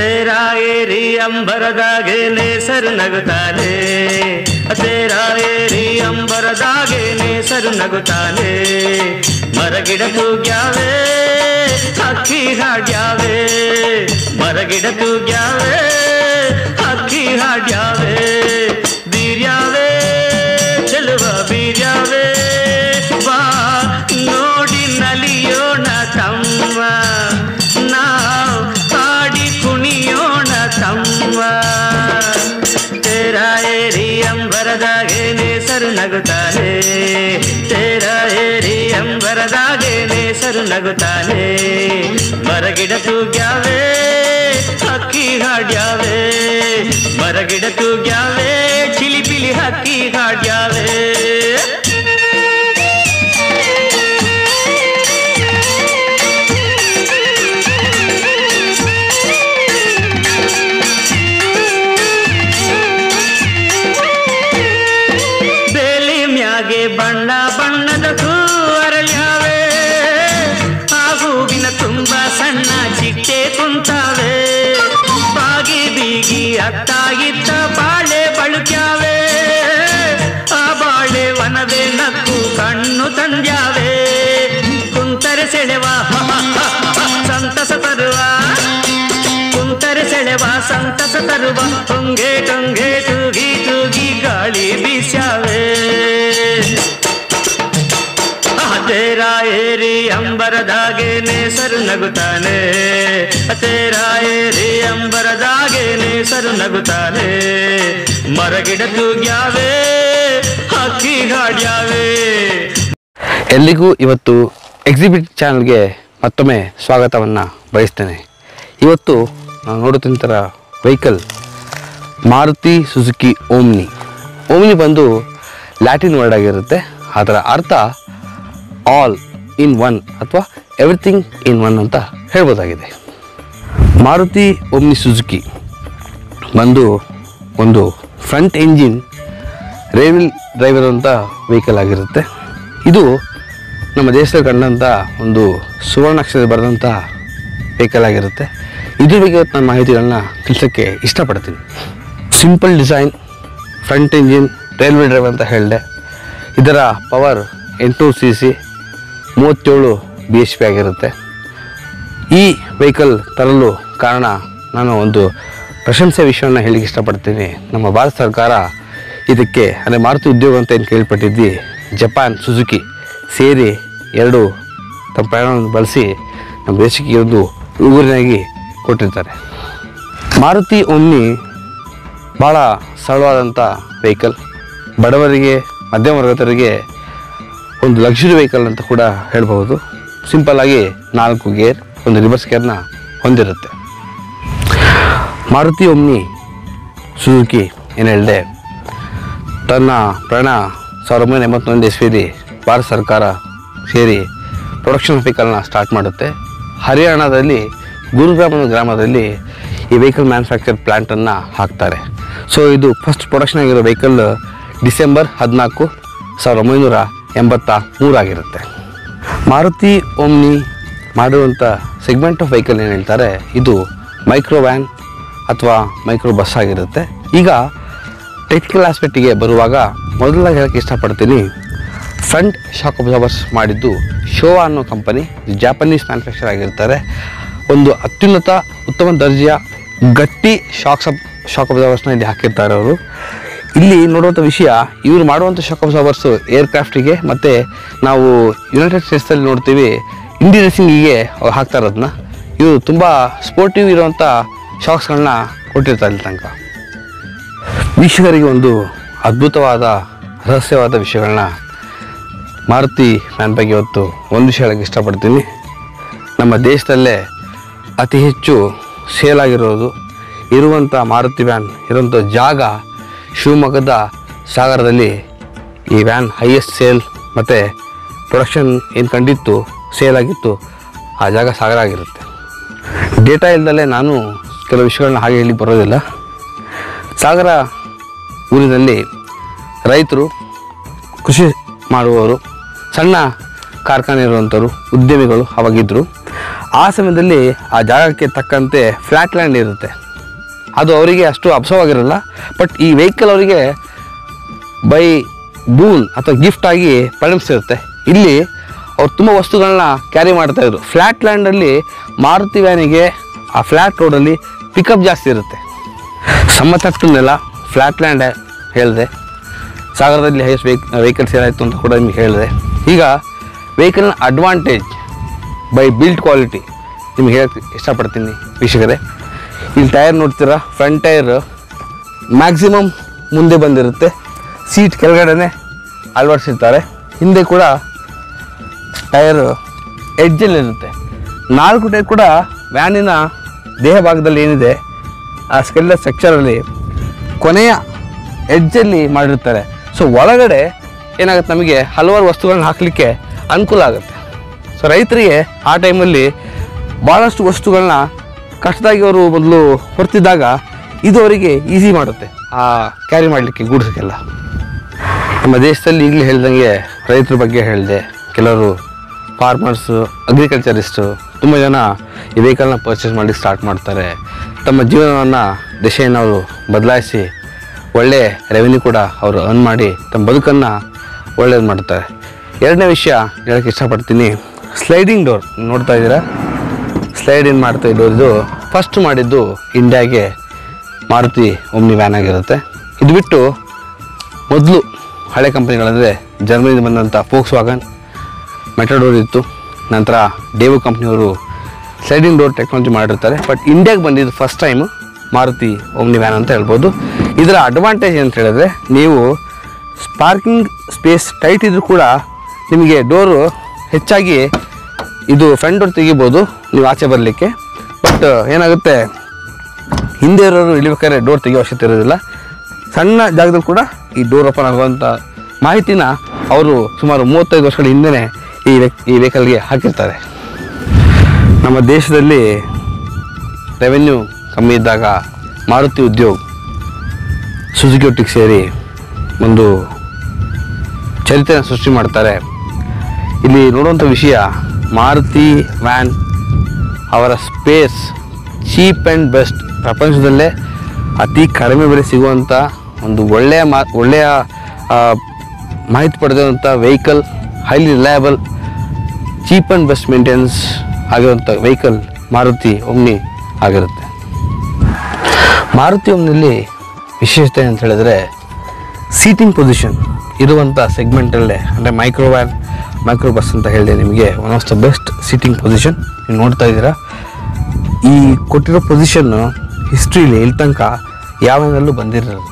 ತೇರ ಏರಿ ಅಂಬರದಾಗೆ ನೇಸರು ನಗುತ್ತಾನೆ ತೇರ ಏರಿ ಅಂಬರದಾಗೆ ನೇಸರು ನಗುತ್ತಾನೆ ಮರಗಿಡ ತೂಗ್ಯಾವೆ ಹಕ್ಕಿ ಹಾಡ್ಯಾವೆ ಮರಗಿಡ ತೂಗ್ಯಾವೆ ಹಕ್ಕಿ ಹಾಡ್ಯಾವೆ ಬೀರ್ಯಾವೆ ಚೆಲುವ ಬೀರ್ಯಾವೆ ಬಾ ನೋಡಿ ನಲಿಯೋಣ ತಮ್ಮ ನಾವು ಹಾಡಿ ಕುಣಿಯೋಣ ತಮ್ಮ ತೇರ ಏರಿ ಅಂಬರದಾಗೆ ನೇಸರು ನಗುತ್ತಾನೆ ತೇರ ಏರಿ ಅಂಬರದಾಗೆ ನೇಸರು ನಗುತ್ತಾನೆ ಮರಗಿಡ ತೂಗ್ಯಾವೆ ಹಕ್ಕಿ ಹಾಡ್ಯಾವೆ ಮರಗಿಡ ತೂಗ್ಯಾವೆ ಚಿಲಿಪಿಲಿ ಹಕ್ಕಿ ಹಾಡ್ಯಾವೆ ಬೇಲಿ ಮ್ಯಾಗೆ ಬಣ್ಣ ಬಣ್ಣದ ಹೂ ಅರಳ್ಯಾವೆ ಆ ಹೂವಿನ ತುಂಬ ಸಣ್ಣ ಚಿಟ್ಟೆ ಕುಂತಾವೆ ಬಾಗಿ ಬೀಗಿ ಅತ್ತ ಇತ್ತ ಬಾಳೆ ಬಳುಕ್ಯಾವೆ ಆ ಬಾಳೆ ವನವೇ ನಕ್ಕು ಕಣ್ಣು ತಂದ್ಯಾವೆ ಕುಂತರೆ ಸೆಳೆವ ಸಂತಸ ತರುವ ಕುಂತರೆ ಸೆಳೆವ ಸಂತಸ ತರುವ ಟೊಂಗೆ ಟೊಂಗೆ ತೂಗಿ ತೂಗಿ ಗಾಳಿ ಬೀಸ್ಯಾವೆ ತೇರ ಏರಿ ಅಂಬರದಾಗೆ ನೇಸರು ನಗುತ್ತಾನೆ ತೇರ ಏರಿ ಅಂಬರದಾಗೆ ನೇಸರು ನಗುತ್ತಾನೆ ಮರಗಿಡ ತೂಗ್ಯಾವೆ ಹಕ್ಕಿ ಹಾಡ್ಯಾವೆ ಎಲ್ಲಿಗೂ ಇವತ್ತು ಎಕ್ಸಿಬಿಟ್ ಚಾನಲ್ಗೆ ಮತ್ತೊಮ್ಮೆ ಸ್ವಾಗತವನ್ನು ಬಯಸ್ತೇನೆ ಇವತ್ತು ನಾವು ನೋಡುತ್ತಿಂತರ vehicle Maruti Suzuki Omni Omni ಬಂದು ಲ್ಯಾಟಿನ್ ವರ್ಡ್ ಆಗಿರುತ್ತೆ ಅದರ ಅರ್ಥ ಆಲ್ ಇನ್ ಒನ್ ಅಥವಾ ಎವ್ರಿಥಿಂಗ್ ಇನ್ ಒನ್ ಅಂತ ಹೇಳ್ಬೋದಾಗಿದೆ ಮಾರುತಿ ಓಮ್ನಿ ಸುಜುಕಿ ಬಂದು ಒಂದು ಫ್ರಂಟ್ ಎಂಜಿನ್ ರೇವಿಲ್ ಡ್ರೈವರ್ ಅಂತ ವೆಹಿಕಲ್ ಆಗಿರುತ್ತೆ ಇದು ನಮ್ಮ ದೇಶದಲ್ಲಿ ಕಂಡಂಥ ಒಂದು ಸುವರ್ಣಾಕ್ಷರ ಬರೆದಂಥ ವೆಹಿಕಲ್ ಆಗಿರುತ್ತೆ ಇದ್ರ ಬಗ್ಗೆ ಇವತ್ತು ನಾನು ಮಾಹಿತಿಗಳನ್ನ ತಿಳಿಸೋಕ್ಕೆ ಇಷ್ಟಪಡ್ತೀನಿ simple design front engine railway drive ಅಂತ ಹೇಳಿದೆ ಇದರ ಪವರ್ ಎಂಟುನೂರು ಸಿ ಸಿ ಮೂವತ್ತೇಳು ಬಿ ಎಚ್ ಪಿ ಆಗಿರುತ್ತೆ ಈ ವೆಹಿಕಲ್ ತರಲು ಕಾರಣ ನಾನು ಒಂದು ಪ್ರಶಂಸೆ ವಿಷಯವನ್ನು ಹೇಳಿಕ್ಕೆ ಇಷ್ಟಪಡ್ತೀನಿ ನಮ್ಮ ಭಾರತ ಸರ್ಕಾರ ಇದಕ್ಕೆ ಅಂದರೆ ಮಾರುತಿ ಉದ್ಯೋಗ ಅಂತ ಏನು ಕೇಳ್ಪಟ್ಟಿದ್ವಿ ಜಪಾನ್ ಸುಜುಕಿ ಸೇರಿ ಎರಡು ತಮ್ಮ ಪ್ರಯಾಣವನ್ನು ಬಳಸಿ ನಮ್ಮ ದೇಶಕ್ಕೆ ಈ ಒಂದು ಉಗುರಿನಾಗಿ ಕೊಟ್ಟಿರ್ತಾರೆ ಮಾರುತಿ ಒಮ್ನಿ ಭಾಳ ಸರಳವಾದಂಥ ವೆಹಿಕಲ್ ಬಡವರಿಗೆ ಮಧ್ಯಮ ವರ್ಗದವರಿಗೆ ಒಂದು ಲಕ್ಸುರಿ ವೆಹಿಕಲ್ ಅಂತ ಕೂಡ ಹೇಳ್ಬಹುದು ಸಿಂಪಲ್ ಆಗಿ ನಾಲ್ಕು ಗೇರ್ ಒಂದು ರಿವರ್ಸ್ ಗೇರ್ನ ಹೊಂದಿರುತ್ತೆ ಮಾರುತಿ ಒಮ್ನಿ ಸುಜುಕಿ ಏನು ಹೇಳಿದೆ ತನ್ನ ಪ್ರಯಾಣ ಸಾವಿರದ ಒಂಬೈನೂರ ಎಂಬತ್ತೊಂದು ಇಸ್ವಿಲಿ ಭಾರತ ಸರ್ಕಾರ ಸೇರಿ ಪ್ರೊಡಕ್ಷನ್ ವೆಹಿಕಲ್ನ ಸ್ಟಾರ್ಟ್ ಮಾಡುತ್ತೆ ಹರಿಯಾಣದಲ್ಲಿ ಗುರುಗ್ರಾಮ್ ಅನ್ನೋ ಗ್ರಾಮದಲ್ಲಿ ಈ ವೆಹಿಕಲ್ ಮ್ಯಾನುಫ್ಯಾಕ್ಚರ್ ಪ್ಲ್ಯಾಂಟನ್ನು ಹಾಕ್ತಾರೆ ಸೊ ಇದು ಫಸ್ಟ್ ಪ್ರೊಡಕ್ಷನ್ ಆಗಿರೋ ವೆಹಿಕಲ್ ಡಿಸೆಂಬರ್ ಹದಿನಾಲ್ಕು ಸಾವಿರದ ಒಂಬೈನೂರ ಎಂಬತ್ತ ಮೂರಾಗಿರುತ್ತೆ ಮಾರುತಿ ಓಮ್ನಿ ಮಾಡಿರುವಂಥ ಸೆಗ್ಮೆಂಟ್ ಆಫ್ ವೆಹಿಕಲ್ ಏನು ಹೇಳ್ತಾರೆ ಇದು ಮೈಕ್ರೋ ವ್ಯಾನ್ ಅಥವಾ ಮೈಕ್ರೋ ಬಸ್ ಆಗಿರುತ್ತೆ ಈಗ ಟೆಕ್ನಿಕಲ್ ಆಸ್ಪೆಕ್ಟಿಗೆ ಬರುವಾಗ ಮೊದಲಾಗಿ ಹೇಳಕ್ಕೆ ಇಷ್ಟಪಡ್ತೀನಿ ಫ್ರಂಟ್ ಶಾಕ್ ಅಬ್ಸರ್ವರ್ಸ್ ಮಾಡಿದ್ದು ಶೋವಾ ಅನ್ನೋ ಕಂಪನಿ ಜಾಪನೀಸ್ ಮ್ಯಾನುಫ್ಯಾಕ್ಚರ್ ಆಗಿರ್ತಾರೆ ಒಂದು ಅತ್ಯುನ್ನತ ಉತ್ತಮ ದರ್ಜೆಯ ಗಟ್ಟಿ ಶಾಕ್ಸ್ ಅಬ್ ಶಾಕ್ ಅಬ್ಸರ್ವರ್ಸ್ನ ಇಲ್ಲಿ ಹಾಕಿರ್ತಾರೆ ಅವರು ಇಲ್ಲಿ ನೋಡುವಂಥ ವಿಷಯ ಇವರು ಮಾಡುವಂಥ ಶಾಕ್ ಅಬ್ಸರ್ವರ್ಸು ಏರ್ಕ್ರಾಫ್ಟಿಗೆ ಮತ್ತು ನಾವು ಯುನೈಟೆಡ್ ಸ್ಟೇಟ್ಸಲ್ಲಿ ನೋಡ್ತೀವಿ ಇಂಡಿ ರೇಸಿಂಗಿಗೆ ಅವ್ರು ಹಾಕ್ತಾ ಇರೋದನ್ನ ಇವರು ತುಂಬ ಸ್ಪೋರ್ಟಿವ್ ಇರುವಂಥ ಶಾಕ್ಸ್ಗಳನ್ನ ಕೊಟ್ಟಿರ್ತಾರೆ ಇಲ್ಲಿ ತನಕ ವೀಕ್ಷಕರಿಗೆ ಒಂದು ಅದ್ಭುತವಾದ ರಹಸ್ಯವಾದ ವಿಷಯಗಳನ್ನ ಮಾರುತಿ ವ್ಯಾನ್ ಬಗ್ಗೆ ಇವತ್ತು ಒಂದು ವಿಷಯ ಹೇಳಕ್ಕೆ ಇಷ್ಟಪಡ್ತೀನಿ ನಮ್ಮ ದೇಶದಲ್ಲೇ ಅತಿ ಹೆಚ್ಚು ಸೇಲ್ ಆಗಿರೋದು ಇರುವಂಥ ಮಾರುತಿ ವ್ಯಾನ್ ಇರುವಂಥ ಜಾಗ ಶಿವಮೊಗ್ಗದ ಸಾಗರದಲ್ಲಿ ಈ ವ್ಯಾನ್ ಹೈಯೆಸ್ಟ್ ಸೇಲ್ ಮತ್ತು ಪ್ರೊಡಕ್ಷನ್ ಏನು ಕಂಡಿತ್ತು ಸೇಲ್ ಆಗಿತ್ತು ಆ ಜಾಗ ಸಾಗರ ಆಗಿರುತ್ತೆ ಡೇಟಾ ಇಲ್ದಲೇ ನಾನು ಕೆಲವು ವಿಷಯಗಳನ್ನ ಹಾಗೆ ಹೇಳಿ ಬರೋದಿಲ್ಲ ಸಾಗರ ಊರಿನಲ್ಲಿ ರೈತರು ಕೃಷಿ ಮಾಡುವವರು ಸಣ್ಣ ಕಾರ್ಖಾನೆ ಇರುವಂಥವ್ರು ಉದ್ಯಮಿಗಳು ಅವಾಗಿದ್ದರು ಆ ಸಮಯದಲ್ಲಿ ಆ ಜಾಗಕ್ಕೆ ತಕ್ಕಂತೆ ಫ್ಲ್ಯಾಟ್ ಲ್ಯಾಂಡ್ ಇರುತ್ತೆ ಅದು ಅವರಿಗೆ ಅಷ್ಟು ಅಬ್ಸರ್ವ್ ಬಟ್ ಈ ವೆಹಿಕಲ್ ಅವರಿಗೆ ಬೈ ಬೂನ್ ಅಥವಾ ಗಿಫ್ಟ್ ಆಗಿ ಪರಿಣಮಿಸಿರುತ್ತೆ ಇಲ್ಲಿ ಅವ್ರು ತುಂಬ ವಸ್ತುಗಳನ್ನ ಕ್ಯಾರಿ ಮಾಡ್ತಾ ಇದ್ರು ಫ್ಲ್ಯಾಟ್ ಲ್ಯಾಂಡಲ್ಲಿ ಮಾರುತಿ ವ್ಯಾನಿಗೆ ಆ ಫ್ಲ್ಯಾಟ್ ರೋಡಲ್ಲಿ ಪಿಕಪ್ ಜಾಸ್ತಿ ಇರುತ್ತೆ ಸಮತಟ್ಟಿನೆಲ್ಲ ಫ್ಲ್ಯಾಟ್ ಲ್ಯಾಂಡ್ ಹೇಳಿದೆ ಸಾಗರದಲ್ಲಿ ಹೈಯೆಸ್ಟ್ ವೆಹಿಕ್ ವೆಹಿಕಲ್ಸ್ ಏನಾಯಿತು ಅಂತ ಕೂಡ ನಿಮ್ಗೆ ಹೇಳಿದೆ ಈಗ ವೆಹಿಕಲ್ನ ಅಡ್ವಾಂಟೇಜ್ ಬೈ ಬಿಲ್ಡ್ ಕ್ವಾಲಿಟಿ ನಿಮ್ಗೆ ಹೇಳಕ್ಕೆ ಇಷ್ಟಪಡ್ತೀನಿ ವೀಕ್ಷಕರೇ ಇಲ್ಲಿ ಟೈರ್ ನೋಡ್ತೀರಾ ಫ್ರಂಟ್ ಟೈರ್ ಮ್ಯಾಕ್ಸಿಮಮ್ ಮುಂದೆ ಬಂದಿರುತ್ತೆ ಸೀಟ್ ಕೆಳಗಡೆನೆ ಅಳವಡಿಸಿರ್ತಾರೆ ಹಿಂದೆ ಕೂಡ ಟೈರ್ ಎಡ್ಜಲ್ಲಿರುತ್ತೆ ನಾಲ್ಕು ಟೈರ್ ಕೂಡ ವ್ಯಾನಿನ ದೇಹ ಭಾಗದಲ್ಲಿ ಏನಿದೆ ಆ ಸ್ಕೆಲ್ಲ ಸ್ಟ್ರಕ್ಚರಲ್ಲಿ ಕೊನೆಯ ಎಡ್ಜಲ್ಲಿ ಮಾಡಿರ್ತಾರೆ ಸೊ ಒಳಗಡೆ ಏನಾಗುತ್ತೆ ನಮಗೆ ಹಲವಾರು ವಸ್ತುಗಳನ್ನ ಹಾಕಲಿಕ್ಕೆ ಅನುಕೂಲ ಆಗುತ್ತೆ ಸೊ ರೈತರಿಗೆ ಆ ಟೈಮಲ್ಲಿ ಭಾಳಷ್ಟು ವಸ್ತುಗಳನ್ನ ಕಷ್ಟದಾಗಿ ಅವರು ಮೊದಲು ಹೊರ್ತಿದ್ದಾಗ ಇದು ಅವರಿಗೆ ಈಸಿ ಮಾಡುತ್ತೆ ಆ ಕ್ಯಾರಿ ಮಾಡಲಿಕ್ಕೆ ಗೂಡ್ಸಕ್ಕೆಲ್ಲ ನಮ್ಮ ದೇಶದಲ್ಲಿ ಈಗಲೇ ಹೇಳ್ದಂಗೆ ರೈತರ ಬಗ್ಗೆ ಹೇಳಿದೆ ಕೆಲವರು ಫಾರ್ಮರ್ಸು ಅಗ್ರಿಕಲ್ಚರಿಸ್ಟು ತುಂಬ ಜನ ಈ ವೆಹಿಕಲ್ನ ಪರ್ಚೇಸ್ ಮಾಡಿ ಸ್ಟಾರ್ಟ್ ಮಾಡ್ತಾರೆ ತಮ್ಮ ಜೀವನವನ್ನು ದಿಶೆಯನ್ನು ಅವರು ಬದಲಾಯಿಸಿ ಒಳ್ಳೆ ರೆವೆನ್ಯೂ ಕೂಡ ಅವರು ಅರ್ನ್ ಮಾಡಿ ತಮ್ಮ ಬದುಕನ್ನು ಒಳ್ಳೇದು ಮಾಡ್ತಾರೆ ಎರಡನೇ ವಿಷಯ ಹೇಳೋಕ್ಕೆ ಇಷ್ಟಪಡ್ತೀನಿ ಸ್ಲೈಡಿಂಗ್ ಡೋರ್ ನೋಡ್ತಾ ಇದ್ದೀರಾ ಸ್ಲೈಡ್ ಇನ್ ಮಾಡ್ತಾ ಇರೋದು ಫಸ್ಟ್ ಮಾಡಿದ್ದು ಇಂಡಿಯಾಗೆ ಮಾರುತಿ ಒಮ್ನಿ ವ್ಯಾನ್ ಆಗಿರುತ್ತೆ ಇದು ಬಿಟ್ಟು ಮೊದಲು ಹಳೆ ಕಂಪ್ನಿಗಳಂದರೆ ಜರ್ಮನಿಯಿಂದ ಬಂದಂಥ ಫೋಕ್ಸ್ ವಾಗನ್ ಮೆಟಡೋರ್ ಇತ್ತು ನಂತರ ಡೇವು ಕಂಪ್ನಿಯವರು ಸ್ಲೈಡಿಂಗ್ ಡೋರ್ ಟೆಕ್ನಾಲಜಿ ಮಾಡಿರ್ತಾರೆ ಬಟ್ ಇಂಡಿಯಾಗೆ ಬಂದಿದ್ದು first time Maruti Omni van ಅಂತ ಹೇಳ್ಬೋದು ಇದರ ಅಡ್ವಾಂಟೇಜ್ ಅಂತ ಹೇಳಿದ್ರೆ ನೀವು ಪಾರ್ಕಿಂಗ್ ಸ್ಪೇಸ್ ಟೈಟ್ ಇದ್ರೂ ಕೂಡ ನಿಮಗೆ ಡೋರು ಹೆಚ್ಚಾಗಿ ಇದು ಫ್ರಂಟ್ ಡೋರ್ ತೆಗಿಬೋದು ನೀವು ಆಚೆ ಬರಲಿಕ್ಕೆ ಬಟ್ ಏನಾಗುತ್ತೆ ಹಿಂದೆ ಇರೋರು ಇಳಿಬೇಕಾದ್ರೆ ಡೋರ್ ತೆಗಿಯೋ ಅವಶ್ಯಕತೆ ಇರೋದಿಲ್ಲ ಸಣ್ಣ ಜಾಗದಲ್ಲಿ ಕೂಡ ಈ ಡೋರ್ ಓಪನ್ ಆಗುವಂಥ ಮಾಹಿತಿನ ಅವರು ಸುಮಾರು ಮೂವತ್ತೈದು ವರ್ಷಗಳ ಹಿಂದೆನೇ ಈ ವೆಕ್ ಈ ವೆಹಿಕಲ್ಗೆ ಹಾಕಿರ್ತಾರೆ ನಮ್ಮ ದೇಶದಲ್ಲಿ ರೆವೆನ್ಯೂ ಕಮ್ಮಿ ಇದ್ದಾಗ ಮಾರುತಿ ಉದ್ಯೋಗ್ ಸುಜುಕಿ ಒಟ್ಟಿಗೆ ಸೇರಿ ಒಂದು ಚರಿತ್ರೆನ ಸೃಷ್ಟಿ ಮಾಡ್ತಾರೆ ಇಲ್ಲಿ ನೋಡುವಂಥ ವಿಷಯ ಮಾರುತಿ ವ್ಯಾನ್ ಅವರ ಸ್ಪೇಸ್ ಚೀಪ್ ಆ್ಯಂಡ್ ಬೆಸ್ಟ್ ಪ್ರಪಂಚದಲ್ಲೇ ಅತಿ ಕಡಿಮೆ ಬೆಲೆ ಸಿಗುವಂಥ ಒಂದು ಒಳ್ಳೆಯ ಮಾ ಒಳ್ಳೆಯ ಆ, ಮಾಹಿತಿ ಪಡೆದಿರುವಂಥ vehicle highly reliable cheap and best maintenance ಆಗಿರುವಂಥ ವೆಹಿಕಲ್ ಮಾರುತಿ ಒಮ್ನಿ ಆಗಿರುತ್ತೆ ಮಾರುತಿ ಒಮ್ನಿಲಿ ವಿಶೇಷತೆ ಅಂತ ಹೇಳಿದ್ರೆ ಸೀಟಿಂಗ್ ಪೊಸಿಷನ್ ಇರುವಂಥ ಸೆಗ್ಮೆಂಟಲ್ಲೇ ಅಂದರೆ ಮೈಕ್ರೋ ವ್ಯಾನ್ ಮೈಕ್ರೋ ಬಸ್ ಅಂತ ಹೇಳಿದೆ ನಿಮಗೆ one of the best seating position ನೀವು ನೋಡ್ತಾ ಇದ್ದೀರಾ ಈ ಕೊಟ್ಟಿರೋ ಪೊಸಿಷನ್ನು ಹಿಸ್ಟ್ರಿಲಿ ಇಲ್ಲಿ ತನಕ ಯಾವನಲ್ಲೂ ಬಂದಿರೋದು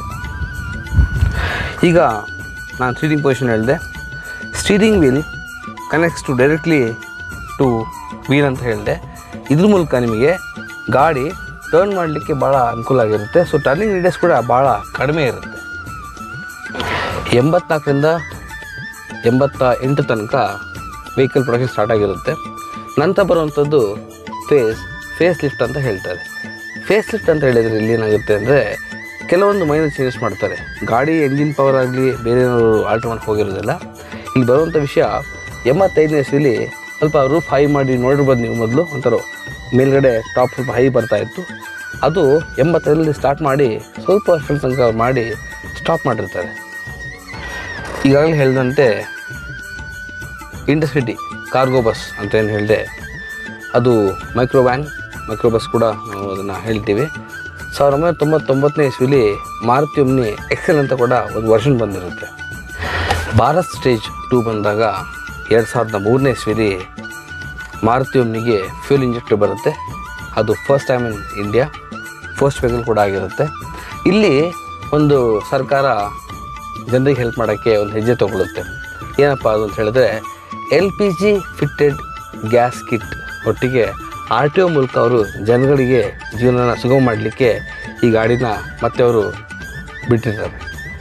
ಈಗ ನಾನು ಸ್ಟೀರಿಂಗ್ ಪೊಸಿಷನ್ ಹೇಳಿದೆ steering wheel connects to directly to wheel ಅಂತ ಹೇಳಿದೆ ಇದ್ರ ಮೂಲಕ ನಿಮಗೆ ಗಾಡಿ ಟರ್ನ್ ಮಾಡಲಿಕ್ಕೆ ಭಾಳ ಅನುಕೂಲ ಆಗಿರುತ್ತೆ ಸೊ ಟರ್ನಿಂಗ್ ರೇಡಿಯಸ್ ಕೂಡ ಭಾಳ ಕಡಿಮೆ ಇರುತ್ತೆ ಎಂಬತ್ನಾಲ್ಕರಿಂದ ಎಂಬತ್ತ ಎಂಟು ತನಕ ವೆಹಿಕಲ್ ಪ್ರೊಡಕ್ಷನ್ ಸ್ಟಾರ್ಟ್ ಆಗಿರುತ್ತೆ ನಂತರ ಬರುವಂಥದ್ದು ಫೇಸ್ ಫೇಸ್ ಲಿಫ್ಟ್ ಅಂತ ಹೇಳ್ತಾರೆ ಫೇಸ್ ಲಿಫ್ಟ್ ಅಂತ ಹೇಳಿದರೆ ಇಲ್ಲಿ ಏನಾಗುತ್ತೆ ಅಂದರೆ ಕೆಲವೊಂದು ಮೈನರ್ ಚೇಂಜಸ್ ಮಾಡ್ತಾರೆ ಗಾಡಿ ಎಂಜಿನ್ ಪವರ್ ಆಗಲಿ ಬೇರೆ ಆಲ್ಟ್ರ್ ಮಾಡಕ್ಕೆ ಹೋಗಿರೋದಿಲ್ಲ ಇಲ್ಲಿ ಬರುವಂಥ ವಿಷಯ ಎಂಬತ್ತೈದನೇ ಇಸ್ವಿಲಿ ಸ್ವಲ್ಪ ರೂಫ್ ಹೈ ಮಾಡಿ ನೋಡಿರ್ಬೋದು ನೀವು ಮೊದಲು ಒಂಥರ ಮೇಲ್ಗಡೆ ಟಾಪ್ ಸ್ವಲ್ಪ ಹೈ ಬರ್ತಾ ಇತ್ತು ಅದು ಎಂಬತ್ತೈದರಲ್ಲಿ ಸ್ಟಾರ್ಟ್ ಮಾಡಿ ಸ್ವಲ್ಪ ವರ್ಷಗಳ ತನಕ ಮಾಡಿ ಸ್ಟಾಪ್ ಮಾಡಿರ್ತಾರೆ ಈಗಾಗಲೇ ಹೇಳಿದಂತೆ ಇಂಟರ್ಸಿಟಿ ಕಾರ್ಗೋ ಬಸ್ ಅಂತ ಏನು ಹೇಳಿದೆ ಅದು ಮೈಕ್ರೋ ವ್ಯಾನ್ ಮೈಕ್ರೋ ಬಸ್ ಕೂಡ ನಾವು ಅದನ್ನು ಹೇಳ್ತೀವಿ ಸಾವಿರದ ಒಂಬೈನೂರ ತೊಂಬತ್ತೊಂಬತ್ತನೇ ಇಸ್ವಿಲಿ ಮಾರುತಿ ಒಮ್ನಿ ಎಕ್ಸೆಲ್ ಅಂತ ಕೂಡ ಒಂದು ವರ್ಷನ್ ಬಂದಿರುತ್ತೆ ಭಾರತ್ ಸ್ಟೇಜ್ ಟೂ ಬಂದಾಗ ಎರಡು ಸಾವಿರದ ಮೂರನೇ ಇಸ್ವಿಲಿ ಮಾರುತಿ ಒಮ್ನಿಗೆ ಫ್ಯೂಲ್ ಇಂಜೆಕ್ಟರ್ ಬರುತ್ತೆ ಅದು first time in India first vehicle ಕೂಡ ಆಗಿರುತ್ತೆ ಇಲ್ಲಿ ಒಂದು ಸರ್ಕಾರ ಜನರಿಗೆ ಹೆಲ್ಪ್ ಮಾಡೋಕ್ಕೆ ಒಂದು ಹೆಜ್ಜೆ ತಗೊಳ್ಳುತ್ತೆ ಏನಪ್ಪ ಅದು ಅಂತ ಹೇಳಿದ್ರೆ L P G fitted gas kit ಒಟ್ಟಿಗೆ ಆರ್ ಟಿ ಒ ಮೂಲಕ ಅವರು ಜನಗಳಿಗೆ ಜೀವನನ ಸುಗಮ ಮಾಡಲಿಕ್ಕೆ ಈ ಗಾಡಿನ ಮತ್ತೆ ಅವರು ಬಿಟ್ಟಿರ್ತಾರೆ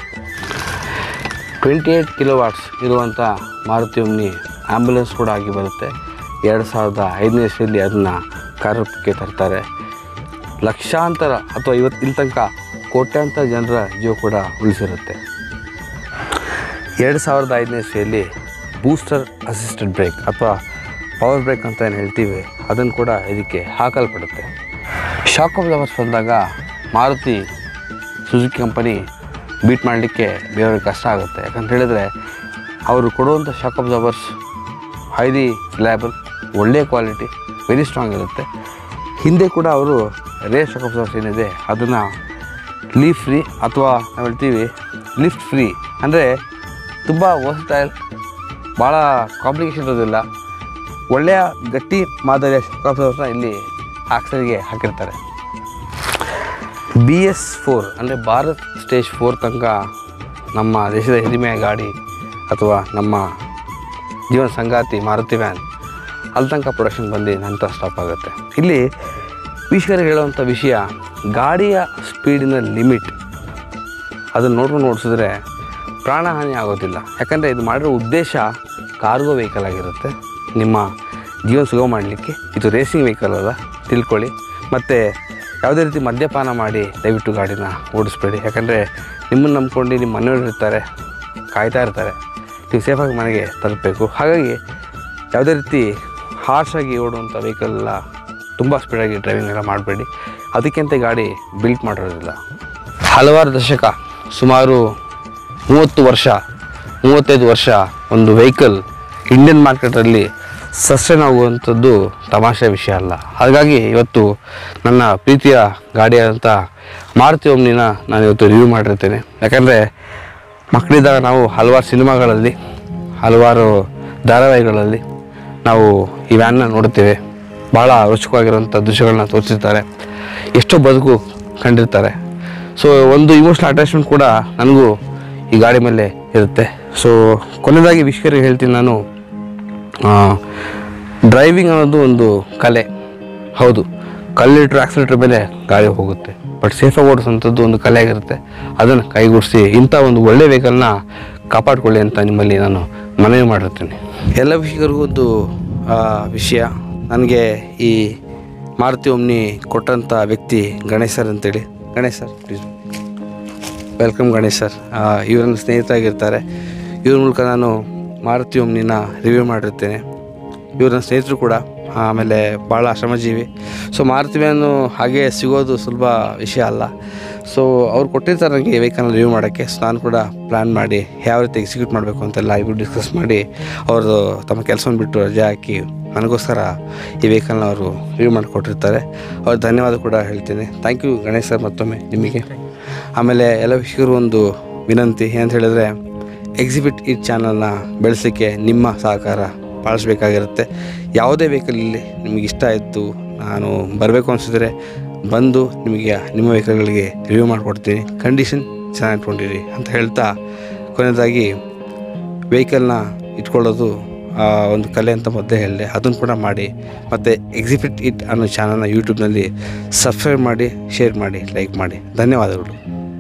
ಟ್ವೆಂಟಿ ಏಯ್ಟ್ ಕಿಲೋ ವಾಟ್ಸ್ ಇರುವಂಥ ಮಾರುತಿ ಒಮ್ನಿ ಆ್ಯಂಬುಲೆನ್ಸ್ ಕೂಡ ಆಗಿ ಬರುತ್ತೆ ಎರಡು ಸಾವಿರದ ಐದನೇ ಇಸ್ವಿಯಲ್ಲಿ ಅದನ್ನು ಕಾರ್ಯಕ್ಕೆ ತರ್ತಾರೆ ಲಕ್ಷಾಂತರ ಅಥವಾ ಇವತ್ತು ಇಲ್ಲಿ ತನಕ ಕೋಟ್ಯಾಂತರ ಜನರ ಜೀವ ಕೂಡ ಉಳಿಸಿರುತ್ತೆ ಎರಡು ಸಾವಿರದ ಐದನೇ ಇಸ್ವಿಯಲ್ಲಿ ಬೂಸ್ಟರ್ ಅಸಿಸ್ಟೆಡ್ ಬ್ರೇಕ್ ಅಥವಾ ಪವರ್ ಬ್ರೇಕ್ ಅಂತ ಏನು ಹೇಳ್ತೀವಿ ಅದನ್ನು ಕೂಡ ಇದಕ್ಕೆ ಹಾಕಲ್ಪಡುತ್ತೆ ಶಾಕ್ ಅಬ್ಸರ್ವರ್ಸ್ ಬಂದಾಗ ಮಾರುತಿ ಸುಜುಕಿ ಕಂಪನಿ ಬೀಟ್ ಮಾಡಲಿಕ್ಕೆ ಬೇರೆಯವ್ರಿಗೆ ಕಷ್ಟ ಆಗುತ್ತೆ ಯಾಕಂತ ಹೇಳಿದರೆ ಅವರು ಕೊಡುವಂಥ ಶಾಕ್ ಅಬ್ಸರ್ವರ್ಸ್ ಹೈಲಿ ರಿಲಯಬಲ್ ಒಳ್ಳೆಯ ಕ್ವಾಲಿಟಿ ವೆರಿ ಸ್ಟ್ರಾಂಗ್ ಇರುತ್ತೆ ಹಿಂದೆ ಕೂಡ ಅವರು ರೇರ್ ಶಾಕ್ ಅಬ್ಸರ್ವರ್ಸ್ ಏನಿದೆ ಅದನ್ನು ಲೀಫ್ ಫ್ರೀ ಅಥವಾ ನಾವು ಹೇಳ್ತೀವಿ ಲಿಫ್ಟ್ ಫ್ರೀ ಅಂದರೆ ತುಂಬ ವರ್ಸ್ಟೈಲ್ ಭಾಳ ಕಾಂಪ್ಲಿಕೇಶನ್ ಇರೋದಿಲ್ಲ ಒಳ್ಳೆಯ ಗಟ್ಟಿ ಮಾದರಿಯ ಶಾಕ್ ಅಬ್ಸರ್ವರ್ಸ್ನ ಇಲ್ಲಿ ಆಕ್ಸರಿಗೆ ಹಾಕಿರ್ತಾರೆ ಬಿ ಎಸ್ ಫೋರ್ ಅಂದರೆ ಭಾರತ್ ಸ್ಟೇಜ್ ಫೋರ್ ತನಕ ನಮ್ಮ ದೇಶದ ಹೆರಿಮೆಯ ಗಾಡಿ ಅಥವಾ ನಮ್ಮ ಜೀವನ ಸಂಗಾತಿ ಮಾರುತಿ ವ್ಯಾನ್ ಅಲ್ಲಿ ತನಕ ಪ್ರೊಡಕ್ಷನ್ ಬಂದು ನಂತರ ಸ್ಟಾಪ್ ಆಗುತ್ತೆ ಇಲ್ಲಿ ವೀಕ್ಷಕರಿಗೆ ಹೇಳುವಂಥ ವಿಷಯ ಗಾಡಿಯ ಸ್ಪೀಡಿನ ಲಿಮಿಟ್ ಅದನ್ನು ನೋಡ್ಕೊಂಡು ಓಡಿಸಿದ್ರೆ ಪ್ರಾಣಹಾನಿ ಆಗೋದಿಲ್ಲ ಯಾಕಂದರೆ ಇದು ಮಾಡಿರೋ ಉದ್ದೇಶ ಕಾರ್ಗೋ ವೆಹಿಕಲ್ ಆಗಿರುತ್ತೆ ನಿಮ್ಮ ಜೀವನ ಸುಗಮ ಮಾಡಲಿಕ್ಕೆ ಇದು ರೇಸಿಂಗ್ ವೆಹಿಕಲ್ ಅಲ್ಲ ತಿಳ್ಕೊಳ್ಳಿ ಮತ್ತು ಯಾವುದೇ ರೀತಿ ಮದ್ಯಪಾನ ಮಾಡಿ ದಯವಿಟ್ಟು ಗಾಡಿನ ಓಡಿಸ್ಬೇಡಿ ಯಾಕಂದರೆ ನಿಮ್ಮನ್ನು ನಂಬ್ಕೊಂಡು ನಿಮ್ಮ ಮನೆಯವರು ಇರ್ತಾರೆ ಕಾಯ್ತಾ ಇರ್ತಾರೆ ನೀವು ಸೇಫಾಗಿ ಮನೆಗೆ ತಲುಪಬೇಕು ಹಾಗಾಗಿ ಯಾವುದೇ ರೀತಿ ಹಾರ್ಷಾಗಿ ಓಡುವಂಥ ವೆಹಿಕಲ್ಲ ತುಂಬ ಸ್ಪೀಡಾಗಿ ಡ್ರೈವಿಂಗ್ ಎಲ್ಲ ಮಾಡಬೇಡಿ ಅದಕ್ಕಿಂತ ಗಾಡಿ ಬಿಲ್ಟ್ ಮಾಡಿರೋದಿಲ್ಲ ಹಲವಾರು ದಶಕ ಸುಮಾರು ಮೂವತ್ತು ವರ್ಷ ಮೂವತ್ತೈದು ವರ್ಷ ಒಂದು ವೆಹಿಕಲ್ ಇಂಡಿಯನ್ ಮಾರ್ಕೆಟಲ್ಲಿ ಸಸ್ಟೈನ್ ಆಗುವಂಥದ್ದು ತಮಾಷೆ ವಿಷಯ ಅಲ್ಲ ಹಾಗಾಗಿ ಇವತ್ತು ನನ್ನ ಪ್ರೀತಿಯ ಗಾಡಿಯಾದಂಥ ಮಾರುತಿ ಓಮ್ನಿನ ನಾನು ಇವತ್ತು ರಿವ್ಯೂ ಮಾಡಿರ್ತೇನೆ ಯಾಕಂದರೆ ಮಕ್ಕಳಿದ್ದಾಗ ನಾವು ಹಲವಾರು ಸಿನಿಮಾಗಳಲ್ಲಿ ಹಲವಾರು ಧಾರಾವಾಹಿಗಳಲ್ಲಿ ನಾವು ಈ ವ್ಯಾನ್ನ ನೋಡುತ್ತೇವೆ ಭಾಳ ರೋಚಕವಾಗಿರುವಂಥ ದೃಶ್ಯಗಳನ್ನ ತೋರಿಸಿರ್ತಾರೆ ಎಷ್ಟೋ ಬದುಕು ಕಂಡಿರ್ತಾರೆ ಸೊ ಒಂದು ಇಮೋಷ್ನಲ್ ಅಟ್ಯಾಚ್ಮೆಂಟ್ ಕೂಡ ನನಗೂ ಈ ಗಾಡಿ ಮೇಲೆ ಇರುತ್ತೆ ಸೊ ಕೊನೆಯದಾಗಿ ವೀಕ್ಷಕರಿಗೆ ಹೇಳ್ತೀನಿ ನಾನು ಡ್ರೈವಿಂಗ್ ಅನ್ನೋದು ಒಂದು ಕಲೆ ಹೌದು ಕಲ್ಲಿಟ್ರ್ ಆಕ್ಸಿಲೇಟ್ರ್ ಮೇಲೆ ಗಾಡಿ ಹೋಗುತ್ತೆ ಬಟ್ ಸೇಫಾಗಿ ಓಡಿಸೋಂಥದ್ದು ಒಂದು ಕಲೆ ಆಗಿರುತ್ತೆ ಅದನ್ನು ಕೈಗೂಡಿಸಿ ಇಂಥ ಒಂದು ಒಳ್ಳೆ ವೆಹಿಕಲ್ನ ಕಾಪಾಡಿಕೊಳ್ಳಿ ಅಂತ ನಿಮ್ಮಲ್ಲಿ ನಾನು ಮನವಿ ಮಾಡಿರ್ತೀನಿ ಎಲ್ಲ ವೀಕ್ಷಕರಿಗೂ ಒಂದು ಆ, ವಿಷಯ ನನಗೆ ಈ ಮಾರುತಿ ಒಮ್ನಿ ಕೊಟ್ಟಂಥ ವ್ಯಕ್ತಿ ಗಣೇಶ್ ಸರ್ ಅಂತೇಳಿ Ganesh sir please welcome Ganesh sir ಇವರು ನನ್ನ ಸ್ನೇಹಿತರಾಗಿರ್ತಾರೆ ಇವ್ರ ಮೂಲಕ ನಾನು ಮಾರುತಿ ಒಮ್ನಿನ ರಿವ್ಯೂ ಮಾಡಿರ್ತೇನೆ ಇವ್ರ ನನ್ನ ಸ್ನೇಹಿತರು ಕೂಡ ಆಮೇಲೆ ಭಾಳ ಶ್ರಮಜೀವಿ ಸೊ ಮಾರುತಿ ವ್ಯಾನು ಹಾಗೆ ಸಿಗೋದು ಸುಲಭ ವಿಷಯ ಅಲ್ಲ ಸೊ ಅವ್ರು ಕೊಟ್ಟಿರ್ತಾರೆ ನನಗೆ ವೆಹಿಕಲ್ನ ರಿವ್ಯೂ ಮಾಡೋಕ್ಕೆ ಸೊ ನಾನು ಕೂಡ ಪ್ಲ್ಯಾನ್ ಮಾಡಿ ಯಾವ ರೀತಿ ಎಕ್ಸಿಕ್ಯೂಟ್ ಮಾಡಬೇಕು ಅಂತೆಲ್ಲ ಇಬ್ಬರು ಡಿಸ್ಕಸ್ ಮಾಡಿ ಅವ್ರದ್ದು ತಮ್ಮ ಕೆಲಸವನ್ನು ಬಿಟ್ಟು ರಜೆ ಹಾಕಿ ನನಗೋಸ್ಕರ ಈ ವೆಹಿಕಲ್ನ ಅವರು ರಿವ್ಯೂ ಮಾಡಿಕೊಟ್ಟಿರ್ತಾರೆ ಅವ್ರ ಧನ್ಯವಾದ ಕೂಡ ಹೇಳ್ತೀನಿ ಥ್ಯಾಂಕ್ ಯು ಗಣೇಶ್ ಸರ್ ಮತ್ತೊಮ್ಮೆ ನಿಮಗೆ ಆಮೇಲೆ ಎಲ್ಲ ವೀಕ್ಷಕರು ಒಂದು ವಿನಂತಿ ಏನಂತ ಹೇಳಿದ್ರೆ ಎಕ್ಸಿಬಿಟ್ ಈ ಚಾನಲ್ನ ಬೆಳೆಸಲಿಕ್ಕೆ ನಿಮ್ಮ ಸಹಕಾರ ಪಾಲಿಸ್ಬೇಕಾಗಿರುತ್ತೆ ಯಾವುದೇ ವೆಹಿಕಲ್ ಇಲ್ಲಿ ನಿಮಗೆ ಇಷ್ಟ ಆಯಿತು ನಾನು ಬರಬೇಕು ಅನಿಸಿದ್ರೆ ಬಂದು ನಿಮಗೆ ನಿಮ್ಮ ವೆಹಿಕಲ್ಗಳಿಗೆ ರಿವ್ಯೂ ಮಾಡಿಕೊಡ್ತೀನಿ ಕಂಡೀಷನ್ ಚೆನ್ನಾಗಿ ಇಟ್ಕೊಂಡಿರಿ ಅಂತ ಹೇಳ್ತಾ ಕೊನೆಯದಾಗಿ ವೆಹಿಕಲ್ನ ಇಟ್ಕೊಳ್ಳೋದು ಆ, ಒಂದು ಕಲೆ ಅಂತ ಮೊದಲೇ ಹೇಳಿದೆ ಅದನ್ನು ಕೂಡ ಮಾಡಿ ಮತ್ತು ಎಕ್ಸಿಬಿಟ್ ಇಟ್ ಅನ್ನೋ ಚಾನಲ್ನ ಯೂಟ್ಯೂಬ್ನಲ್ಲಿ ಸಬ್ಸ್ಕ್ರೈಬ್ ಮಾಡಿ ಶೇರ್ ಮಾಡಿ ಲೈಕ್ ಮಾಡಿ ಧನ್ಯವಾದಗಳು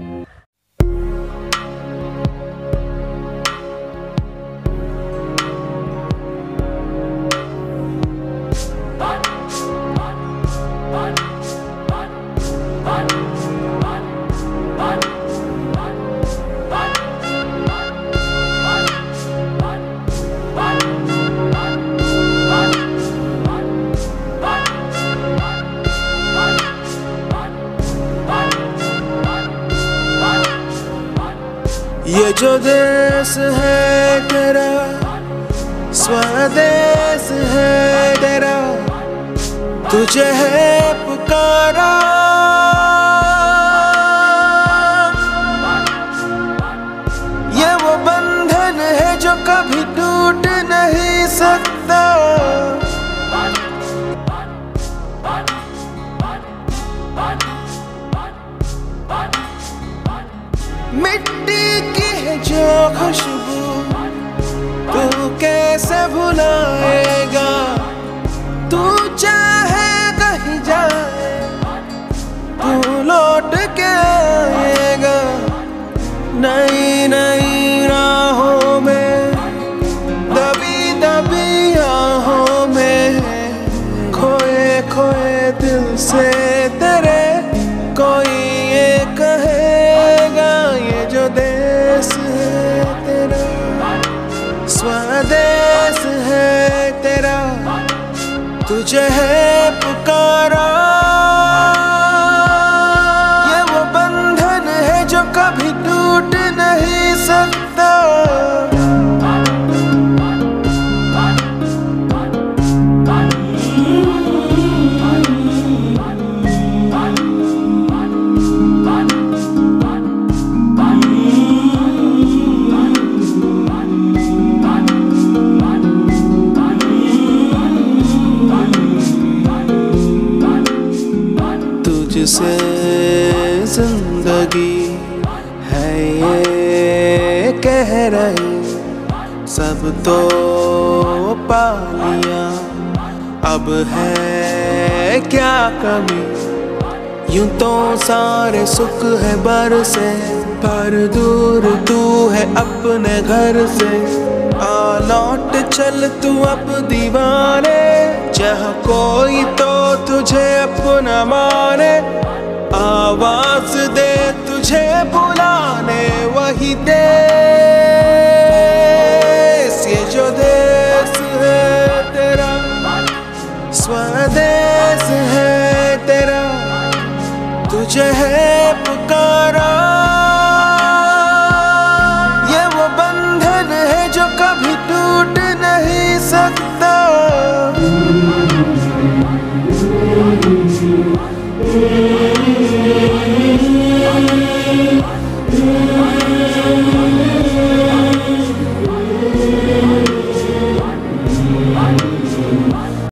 ये जो देश है तेरा स्वदेश है तेरा तुझे है पुकारा ये वो बंधन है जो कभी टूट नहीं सकता मिट्टी की है जो खुशबू तू कैसे भुलाएगा तू चाहे कहीं जाए तू लौट के आएगा नई नई राहों में दबी दबी आहों में खोए खोए दिल से तेरे कोई ये कहेगा ये जो देश है तेरा स्वदेश है तेरा तुझे है जिंदगी है ये कह रहे सब तो पा लिया अब है क्या कमी यूं तो सारे सुख है बर से पर दूर तू है अपने घर से आ लौट चल तू अब दीवाने जहाँ कोई तो तुझे अपना माने आवाज दे तुझे बुलाने वही देश ये जो देश है तेरा स्वदेश है तेरा तुझे है